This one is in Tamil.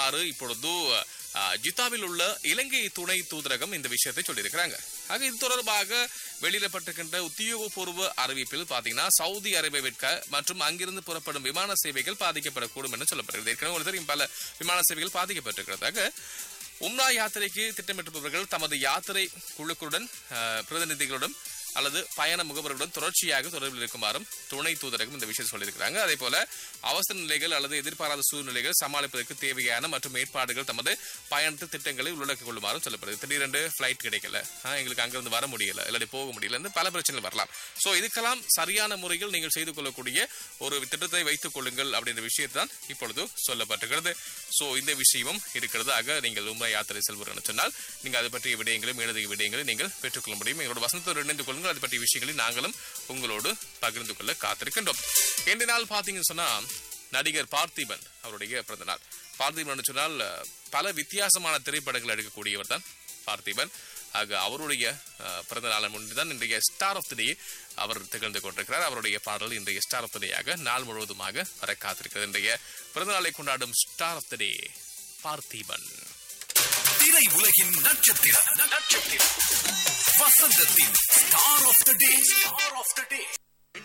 இவ்வாறு இப்பொழுது அஹ், ஜித்தாவில் உள்ள இலங்கை துணை தூதரகம் இந்த விஷயத்தை சொல்லியிருக்கிறாங்க ஆக இது தொடர்பாக வெளியிடப்பட்டிருக்கின்ற உத்தியோகபூர்வ அறிவிப்பில் பாத்தீங்கன்னா சவுதி அரேபியாவிற்கு மற்றும் அங்கிருந்து புறப்படும் விமான சேவைகள் பாதிக்கப்படக்கூடும் என்று சொல்லப்படுகிறது ஏற்கனவே உங்களுக்கு தெரியும் பல விமான சேவைகள் பாதிக்கப்பட்டிருக்கிறதாக உம்ரா யாத்திரைக்கு திட்டமிட்டிருப்பவர்கள் தமது யாத்திரை குழுக்களுடன் அஹ், பிரதிநிதிகளுடன் அல்லது பயண முகவர்களுடன் தொடர்ச்சியாக தொடர்பில் இருக்குமாறும் துணை தூதரகம் இந்த விஷயத்தை சொல்லியிருக்கிறாங்க அதே போல அவசர நிலைகள் அல்லது எதிர்பாராத சூழ்நிலைகள் சமாளிப்பதற்கு தேவையான மற்றும் ஏற்பாடுகள் தமது பயணத்து திட்டங்களை உள்ளடக்கிக் கொள்ளுமாறும் சொல்லப்படுது திடீரென்று ஃபிளைட் கிடைக்கல ஆ, எங்களுக்கு அங்கிருந்து வர முடியல இல்லாட்டி போக முடியல பல பிரச்சனைகள் வரலாம் சோ இதுக்கெல்லாம் சரியான முறையில் நீங்கள் செய்து கொள்ளக்கூடிய ஒரு திட்டத்தை வைத்துக் கொள்ளுங்கள் அப்படின்ற விஷயத்தை தான் இப்பொழுது சொல்லப்பட்டிருக்கிறது சோ இந்த விஷயமும் இருக்கிறது ஆக நீங்கள் உண்மை யாத்திரை செல்வர்கள் சொன்னால் நீங்கள் அது பற்றிய விடயங்களும் மேலதிக விடயங்களை நீங்கள் பெற்றுக்கொள்ள முடியும் எங்களோட வசனத்தோடு இணைந்து கொள்ளுங்கள் அது பற்றிய விஷயங்களை நாங்களும் உங்களோடு பகிர்ந்து கொள்ள காத்திருக்கின்றோம் இன்று நாள் பார்த்தீங்கன்னு சொன்னா நடிகர் பார்த்திபன் அவருடைய பிறந்த நாள் பார்த்திபன் சொன்னால் அஹ், பல வித்தியாசமான திரைப்படங்கள் எடுக்கக்கூடியவர் தான் பார்த்திபன் ஆக அவருடைய அஹ், பிறந்த நாளை முன்னிட்டு தான் இன்றைய ஸ்டார் ஆஃப் தி டே அவர் திகழ்ந்து கொண்டிருக்கிறார் அவருடைய பாடல் இன்றைய ஸ்டார் ஆஃப் தி டேயாக நாள் முழுவதுமாக வர காத்திருக்கிறது இன்றைய பிறந்த நாளை கொண்டாடும் star of the day Parthiban திரை உலகின் நட்சத்திரம் நட்சத்திரம் வசந்தத்தின் star of the day star of the day